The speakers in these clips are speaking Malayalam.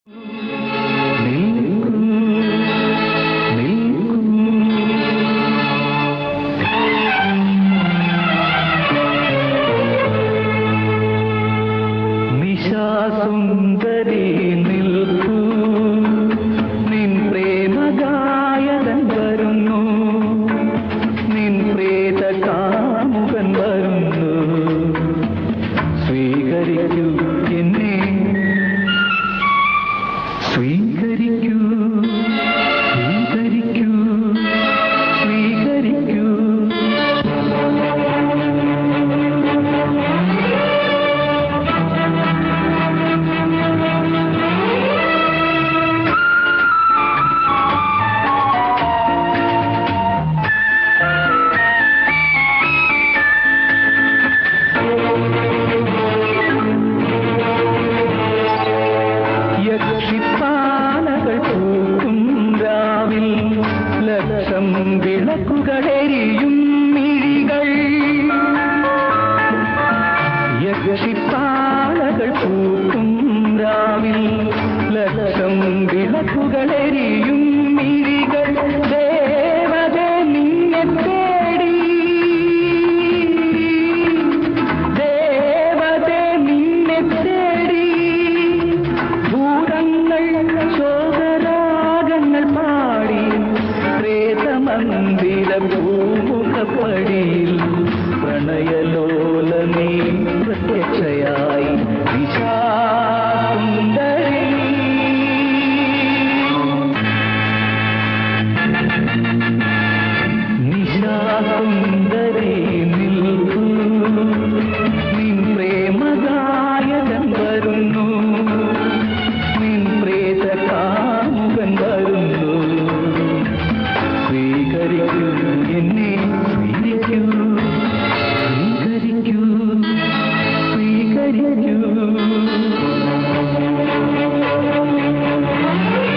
നിശാസുന്ദരി നിൽക്കൂ നിൻ പ്രേമഗായകൻ വരുന്നു നിൻ പ്രേത കാമുകൻ വരുന്നു സ്വീകരിക്കൂ എന്നെ സ്വീകരിക്കൂ സ്വീകരിക്കൂ സ്വീകരിക്കൂ യക്ഷിപ്പാലകൾ പൂക്കും രാവിൽ ലക്ഷം വിളക്കുകളെരിയും മിഴികൾ യക്ഷിപ്പാലകൾ പൂക്കും രാവിൽ ലക്ഷം വിളക്കുകളെരിയും മിഴികൾ ദേവതേ നിന്നെ തേടി ദേവതേ നിന്നെ തേടി ഭൂതങ്ങൾ ശോകരാഗങ്ങൾ പാടി പ്രേതമന്ദിര ഭൂമുഖപ്പടിയിൽ പ്രണയലോലമേ പ്രത്യക്ഷയായി വിശാസുന്ദരി നിശാസുന്ദരി നിൽക്കൂ നിൻ പ്രേമഗായകൻ വരുന്നു നിൻ പ്രേത കാമുകൻ വരുന്നു സ്വീകരിക്കൂ എന്നെ സ്വീകരിക്കൂ സ്വീകരിക്കൂ സ്വീകരിക്കൂ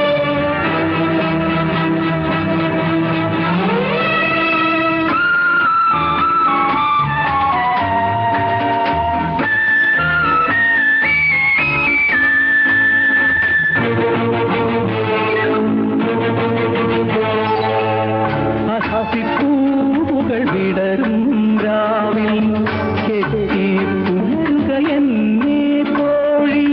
അഹസിപ്പൂവുകൾ വിടരും രാവിൽ കെട്ടി പുലരുക എന്നെ പോഴി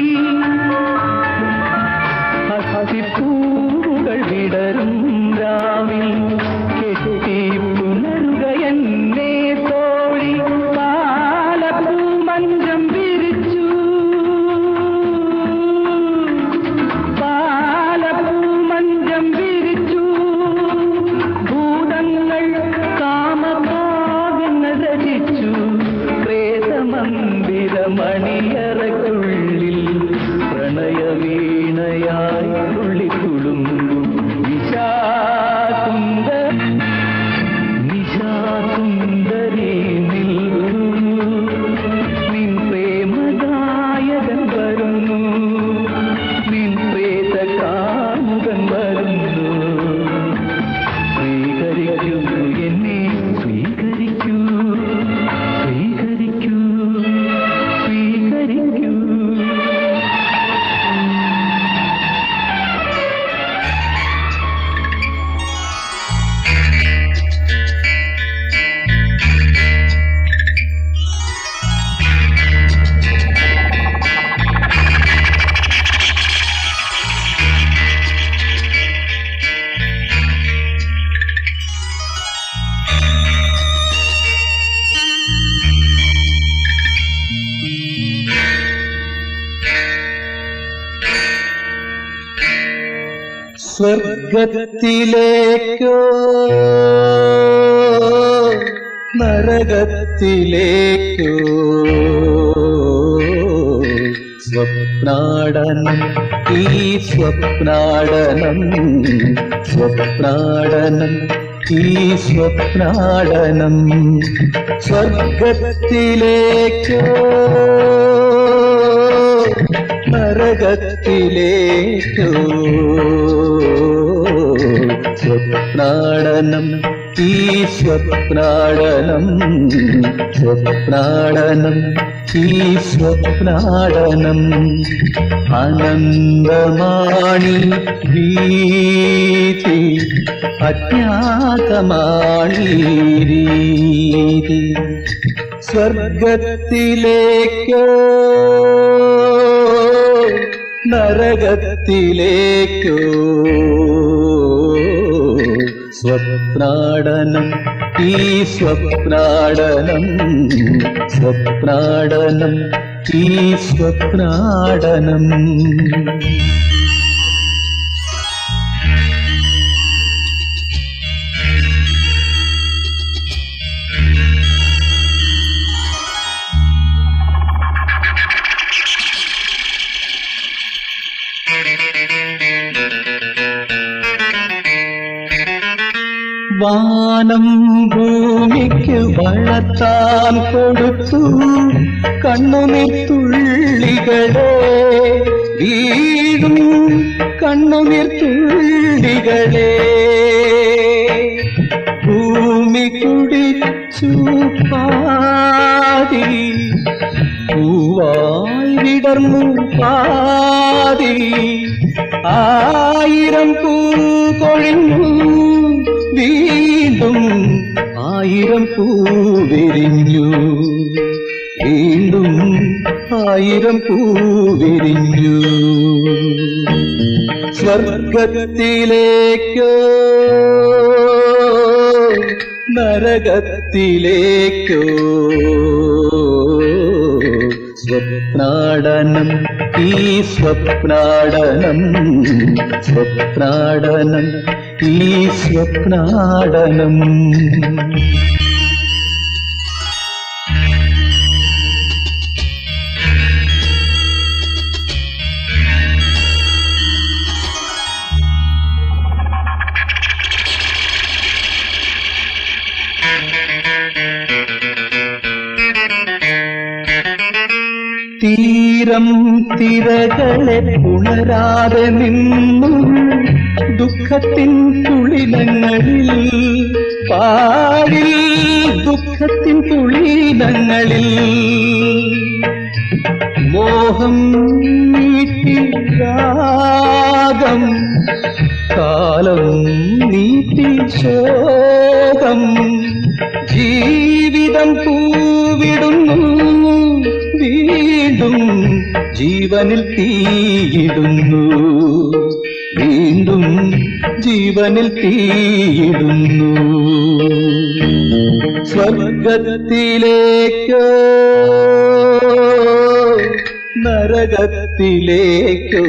അഹസിപ്പൂവുകൾ വിടരും രാവിൽ കെട്ടി പുലരുക എന്നെ തോഴി പാലപ്പൂ മഞ്ചം വിരിച്ചു പാലപ്പൂ മഞ്ചം വിരിച്ചു ഭൂതങ്ങൾ കാമഭാഗങ്ങൾ രചിച്ചു പ്രേതമന്ദിര മണിയറക്കുള്ളിൽ പ്രണയവീണയായി തുള്ളിത്തുളുമ്പും വിശാസുന്ദ നിശാസുന്ദരി നിൽക്കൂ നിൻ പ്രേമഗായകൻ വരുന്നു നിൻ പ്രേത കാമുകൻ വരുന്നു സ്വീകരിക്കൂ എന്നെ സ്വീകരിക്കൂ സ്വീകരിക്കൂ സ്വീകരിക്കൂ സ്വർഗത്തിലേക്കോ നരകത്തിലേക്കോ സ്വപ്നാടനം ഈ സ്വപ്നാടനം സ്വപ്നാടനം ഈ സ്വപ്നാടനം സ്വർഗത്തിലേക്കോ നരകത്തിലേക്കോ സ്വപ്നാടനം ഈ സ്വപ്നാടനം സ്വപ്നാടനം ഈ സ്വപ്നാടനം അനന്തമാണി വീതി അജ്ഞാതമാണി രീതി സ്വർഗത്തിലേക്കോ നരകത്തിലേക്കോ സ്വപ്നാടനം ഈ സ്വപ്നാടനം സ്വപ്നാടനം ഈ സ്വപ്നാടനം വാനം ഭൂമിക്ക് വളർത്താൻ കൊടുത്തു കണ്ണുനീർ തുള്ളികളെ വീടും കണ്ണുനീർ തുള്ളികളെ ഭൂമി കുടിച്ചു പാതി പൂവായി വിടർന്നു പാതി ആയിരം പൂ കൊഴിഞ്ഞു വീണ്ടും ആയിരം പൂ വിരിഞ്ഞു വീണ്ടും ആയിരം പൂ വിരിഞ്ഞു സ്വർഗത്തിലേക്കോ നരകത്തിലേക്കോ സ്വപ്നാടനം ഈ സ്വപ്നാടനം സ്വപ്നാടനം ഈ സ്വപ്നാടനം തീരം തിരകളെ ഉണരാതെ നിന്നു ദുഃഖത്തിൻ തുളിനങ്ങളിൽ പാടിൽ ദുഃഖത്തിൻ തുളിനങ്ങളിൽ മോഹം നീട്ടി രാഗം കാലം നീട്ടി ശോകം ജീവിതം പൂവിടുന്നു വീണ്ടും ജീവനിൽ തീയിടുന്നു വീണ്ടും ജീവനിൽ തീയിടുന്നു സ്വർഗത്തിലേക്കോ നരകത്തിലേക്കോ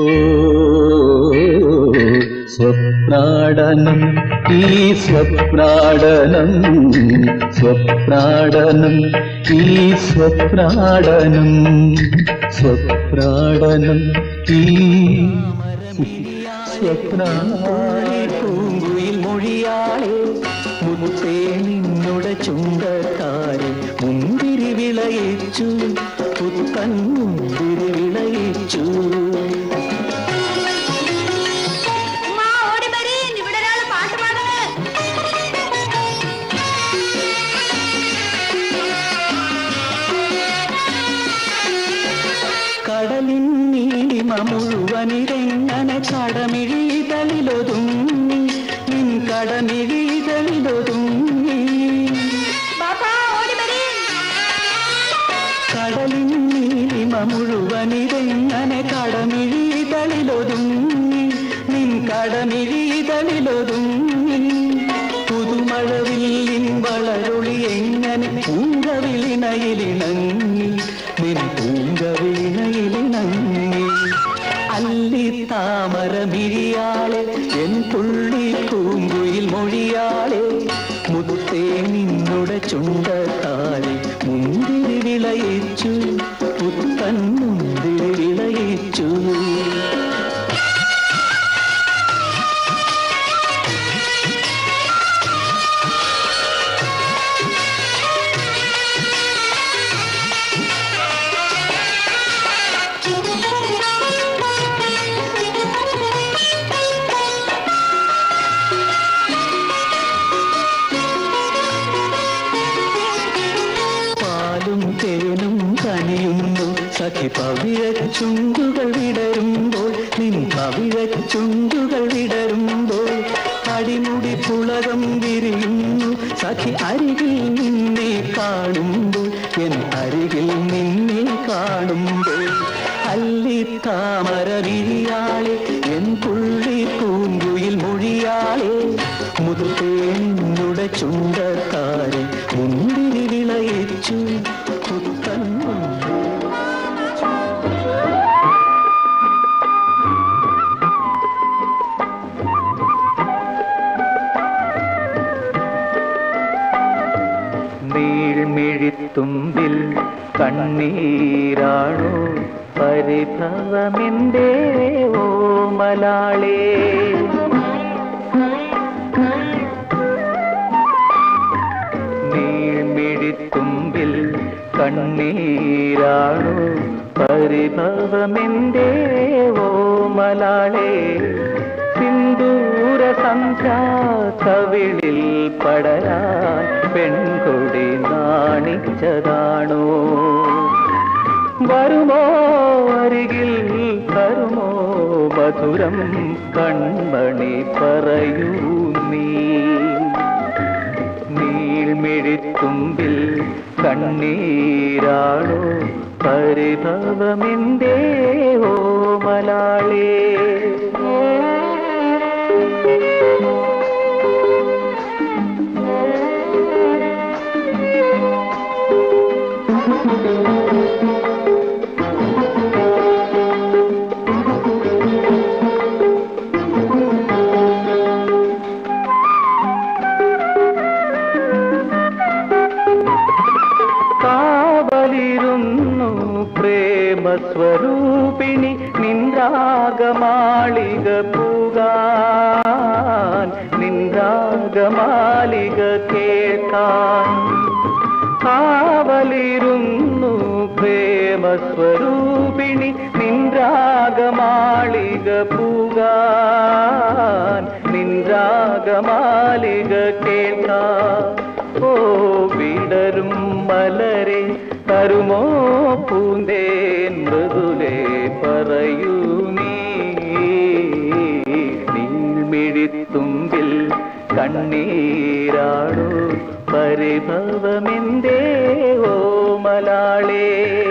സ്വപ്നാടനം ഈ സ്വപ്നാടനം സ്വപ്നാടനം ഈ സ്വപ്നാടനം സ്വപ്നാടനം ഈ പൂങ്കുയിൽ മൊഴിയാളെ മുത്തേ നിന്നുടെ ചുണ്ടക്കാരെ മുന്തിരി വിളയിച്ചു പുത്തൻ മുന്തിരി വിളയിച്ചു ഉമ്മ, ഓടി വരീൻ. ഇവിടെ ഒരാള് പാട്ട് പാടുന്നു. കടലിൻ നീലിമ മുഴുവനിതെങ്ങനെ കടമിഴിതളിലൊതുങ്ങി നിൻ കടമിഴിതളിലൊതുങ്ങി ബാപ്പാ, ഓടി വരീൻ. കടലിൻ നീലിമ മുഴുവനിതെങ്ങനെ കടമിഴിതളിലൊതുങ്ങി നിൻ കടമിഴിതളിലൊതുങ്ങി പുതുമഴവില്ലിൻ വളരൊളി എങ്ങനെ പൂങ്കവിളിണയിലിണങ്ങി നിൻ പൂങ്കവിളിണയിലിണങ്ങി അല്ലി താമര മിഴിയാളെ എൻ പുള്ളി പൂങ്കുയിൽ മൊഴിയാളെ മുത്തേ നിന്നുടെ ചുണ്ടത്താലെ മുന്തിരി വിളയിച്ചു പുത്തൻ മുന്തിരി വിളയിച്ചു കണിയുന്നു സഖി പവിഴച്ചുണ്ടുകൾ വിടരുമ്പോൾ നിൻ പവിഴച്ചുണ്ടുകൾ വിടരുമ്പോൾ അടിമുടി പുളകം വിരിയുന്നു സഖി അരികിൽ നിന്നെ കാണുമ്പോൾ എൻ അരികിൽ നിന്നെ കാണുമ്പോൾ അല്ലി താമര വിരിയാളെ എൻ പുള്ളി പൂങ്കുയിൽ മൊഴിയാളെ മുത്തേ നിന്നുടെ ചുണ്ടത്താരെ മുന്തിരി വിളയിച്ചു പുത്തൻ മുന്തിരി നീഴ്മിഴിത്തുമ്പിൽ കണ്ണീരാണോ പരിഭവമെന്തേ ഓ മലാളേ നീഴ്മിഴിത്തുമ്പിൽ കണ്ണീരാണോ പരിഭവമെന്തേ ഓ മലാളേ സിന്ദൂര സംഖ്യാ കവിളിൽ പടരാൻ പെൺകൊടി നാണിച്ചതാണോ വരുമോ അരികിൽ തരുമോ മധുരം കൺമണി പറയൂ നീ നീൾമിഴിത്തുമ്പിൽ കണ്ണീരാണോ പരിഭവമെന്തേ ഓ മലാളേ കാവലിരുന്നു പ്രേമസ്വരൂപിണി നിന്ദ്രാഗമാളിക പൂകാൻ നിന്ദ്രാഗമാലിക കേൾക്കാൻ കാവലിരുന്നു പ്രേമസ്വരൂപിണി നിന്ദ്രാഗമാളിക പൂകാൻ നിന്ദ്രാഗമാലിക കേൾക്കാൻ ഓ വിടരും മലരെ തരുമോ പൂന്തേൻ മൃദുലേ പറയൂ നീ നീൾമിഴിത്തുമ്പിൽ കണ്ണീരാടോ പരിഭവമെന്തേ ഓ മലാളേ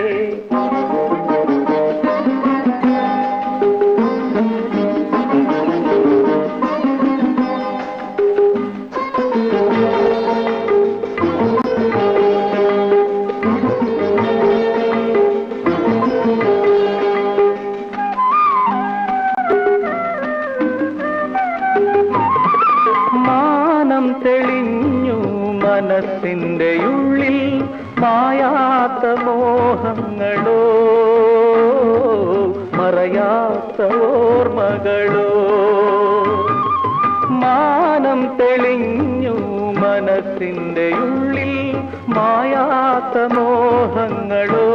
മാനം തെളിഞ്ഞു മനസ്സിന്റെ ഉള്ളിൽ മായാത്ത മോഹങ്ങളോ മറയാത്ത ഓർമ്മകളോ മാനം തെളിഞ്ഞു മനസ്സിന്റെ ഉള്ളിൽ മായാത്ത മോഹങ്ങളോ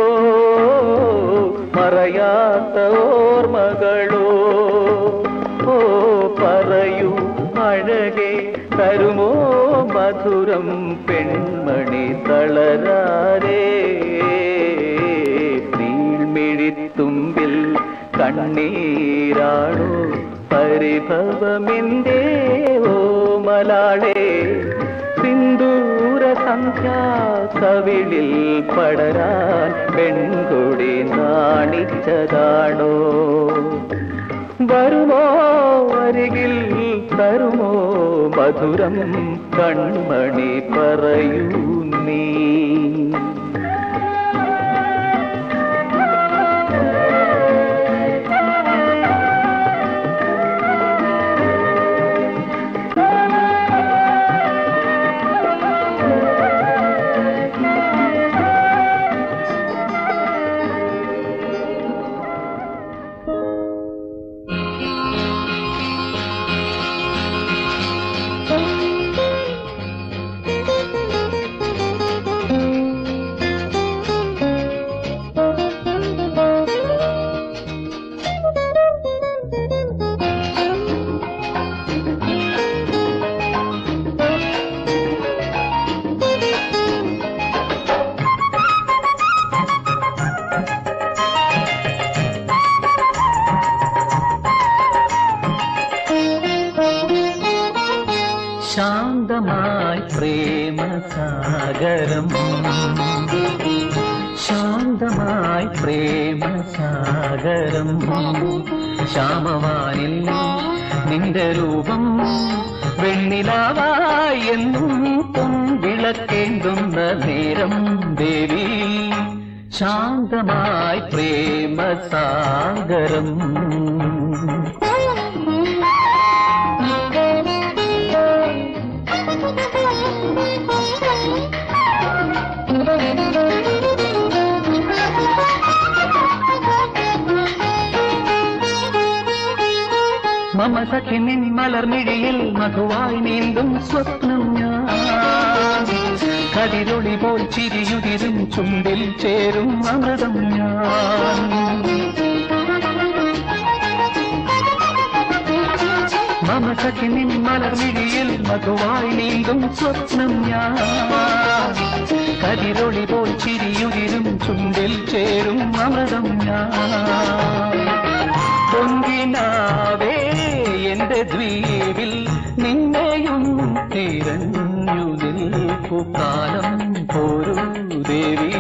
മറയാത്ത ഓർമ്മകളോ ഓ പറയൂ അഴകെ തരുമോ മധുരം പെൺമണി തളരാരേ നീൾമിഴിത്തുമ്പിൽ കണ്ണീരാണോ പരിഭവമെന്തേ ഓ മലാളേ സിന്ദൂര സംഖ്യാ കവിളിൽ പടരാൻ പെൺകൊടി നാണിച്ചതാണോ വരുമോ അരികിൽ തരുമോ മധുരം കൺമണി പറയൂ നീ Thank you. ശാന്തമായി പ്രേമസാഗരം ശ്യാമവാനിൽ നിന്റെ രൂപം വെണ്ണിലാവായി എന്നും പൊൻവിളക്കേണ്ടുന്ന നേരം ദേവി ശാന്തമായി പ്രേമസാഗരം മമ സഖി നിൻ മലർമിഴിയിൽ മധുവായി നീന്തും സ്വപ്നം ഞാൻ കതിരൊളി പോൽ ചിരിയുതിരും ചുണ്ടിൽ ചേരും അമൃതം ഞാൻ മമ സഖി നിൻ മലർമിഴിയിൽ മധുവായി നീന്തും സ്വപ്നം ഞാൻ കതിരൊളി പോൽ ചിരിയുതിരും ചുണ്ടിൽ ചേരും അമൃതം ഞാൻ പൊങ്കിനാവേ എന്റെ ദ്വീപിൽ നിന്നെയും തിരഞ്ഞു നിൽപ്പു കാലം പോരു ദേവി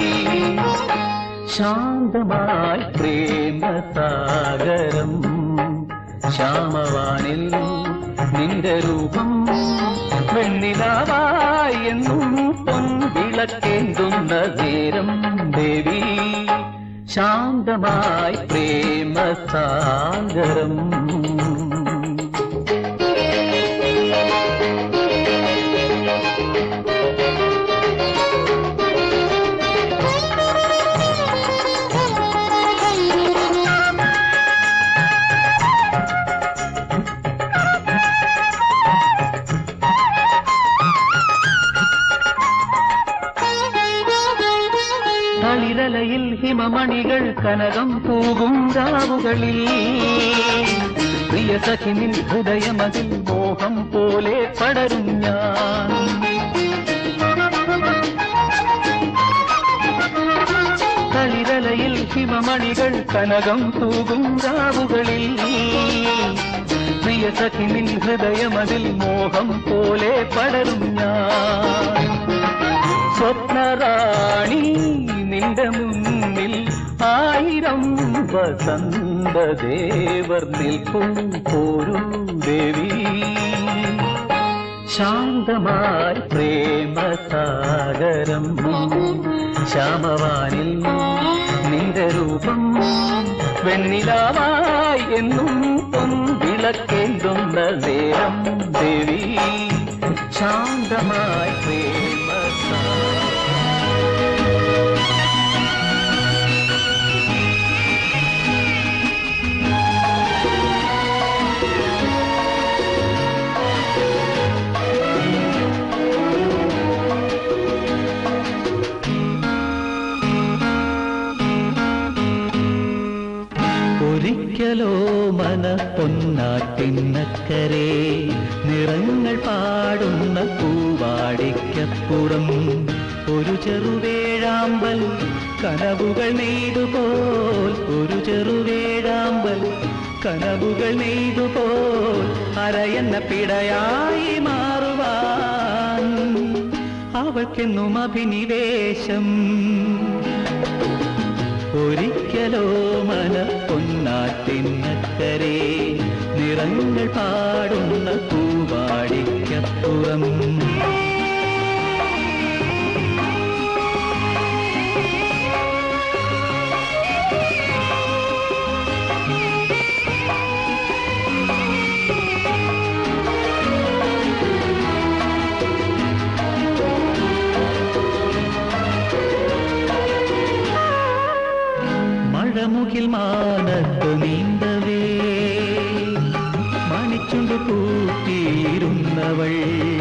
ശാന്തമായി പ്രേമസാഗരം ശ്യാമവാനിൽ നിന്റെ രൂപം വെണ്ണിലാവായി എന്നും പൊൻവിളക്കേന്തുന്ന നേരം ദേവി ശാന്തമായി പ്രേമസാഗരം തളിരലയിൽ ഹിമമണികൾ കനകം തൂകും രാവുകളിൽ പ്രിയ സഖിനിൽ ഹൃദയമതിൽ മോഹം പോലെ പടരും ഞാൻ തളിരലയിൽ ഹിമമണികൾ കനകം തൂകും രാവുകളിൽ പ്രിയ സഖിനിൽ ഹൃദയമതിൽ മോഹം പോലെ പടരും ഞാൻ സ്വപ്നറാണി നിന്റെ മുന്നിൽ ആയിരം വസന്തദേവർ നിൽക്കും പോരു ദേവി ശാന്തമായി പ്രേമസാഗരം ശ്യാമവാനിൽ നിന്റെ രൂപം വെണ്ണിലാവായി എന്നും പൊൻവിളക്കേണ്ടുന്ന നേരം ദേവി ശാന്തമായി പ്രേമസാഗരം ഒരിക്കലോ മന പൊന്നാട്ടിന്നക്കരെ നിറങ്ങൾ പാടുന്ന പൂവാടിക്കപ്പുറം ഒരു ചെറുവേഴാമ്പൽ കനവുകൾ നെയ്തുപോൽ ഒരു ചെറുവേഴാമ്പൽ കനവുകൾ നെയ്തുപോൽ അരയെന്ന പിടയായി മാറുവാൻ അവൾക്കെന്നും അഭിനിവേശം ഒരിക്കലോ മന പൊന്നാട്ടിന്നക്കരെ നിറങ്ങൾ പാടുന്ന പൂവാടിക്കപ്പുറം മഴമുകിൽ മാനത്ത് നീന്തവേ മണിച്ചുണ്ട് പൂട്ടിയിരുന്നവൾ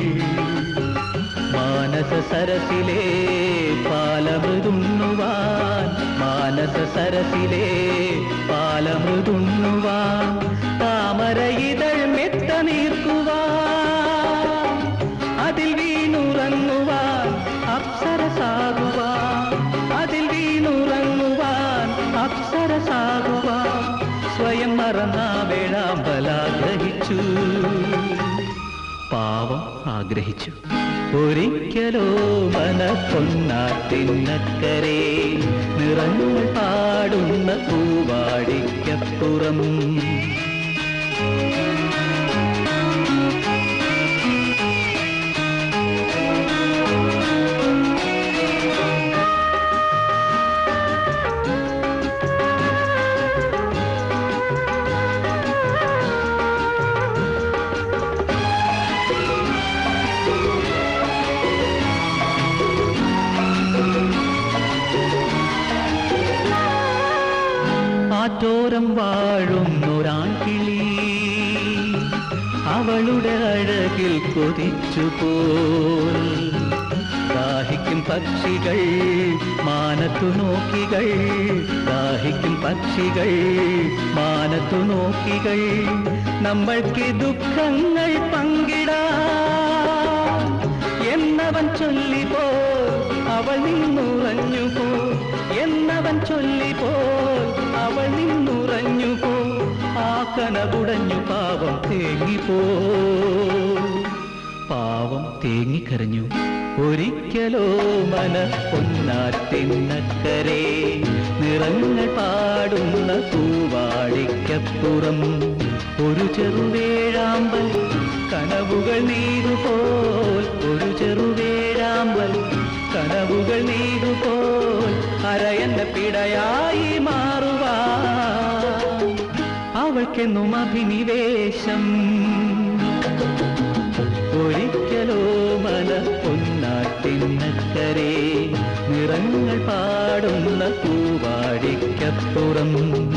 മാനസ സരസിലെ പാലമൃതുണ്ണുവാൻ മാനസ സരസിലെ പാലമൃതുണ്ണുവാൻ താമര ഇതൾ മെത്ത നീർക്കുവാൻ അതിൽ വീണുറങ്ങുവാൻ അപ്സരസാകുവാൻ അതിൽ വീണുറങ്ങുവാൻ അപ്സരസാകുവാൻ സ്വയം മറന്ന വേഴാമ്പലാഗ്രഹിച്ചു പാവം ആഗ്രഹിച്ചു ഒരിക്കലോ മനപ്പൊന്നാത്തിന്നക്കരെ നിറങ്ങൾ പാടുന്ന പൂവാടിക്കപ്പുറം ആറ്റോരം വാഴുന്നൊരാൺകിളി അവളുടെ അഴകിൽ കൊതിച്ചുപോൽ ദാഹിക്കും പക്ഷികൾ മാനത്തു നോക്കികൾ ദാഹിക്കും പക്ഷികൾ മാനത്തു നോക്കികൾ നമ്മൾക്ക് ദുഃഖങ്ങൾ പങ്കിടാം എന്നവൻ ചൊല്ലിപ്പോ അവൾ നിന്നുറഞ്ഞു പോ എന്നവൻ ചൊല്ലിപ്പോ അവൾ നിന്നുറഞ്ഞു പോ ആ കനകുടഞ്ഞു പാവം തേങ്ങിപ്പോ പാവം തേങ്ങിക്കരഞ്ഞു ഒരിക്കലോ മന പൊന്നാറ്റിന്നക്കരെ നിറങ്ങൾ പാടുന്ന പൂവാടിക്കപ്പുറം ഒരു ചെറുവേഴാമ്പൽ കനവുകൾ നീരുപോൽ ഒരു ചെറുവേഴാമ്പൽ കനവുകൾ നീരുപോൽ അരയന്ന പിടയായി മാറുവാൻ അവൾക്കെന്നും അഭിനിവേശം ഒരിക്കലോ മല പൊന്നാട്ടിന്നക്കരെ നിറങ്ങൾ പാടുന്ന പൂവാടിക്കപ്പുറം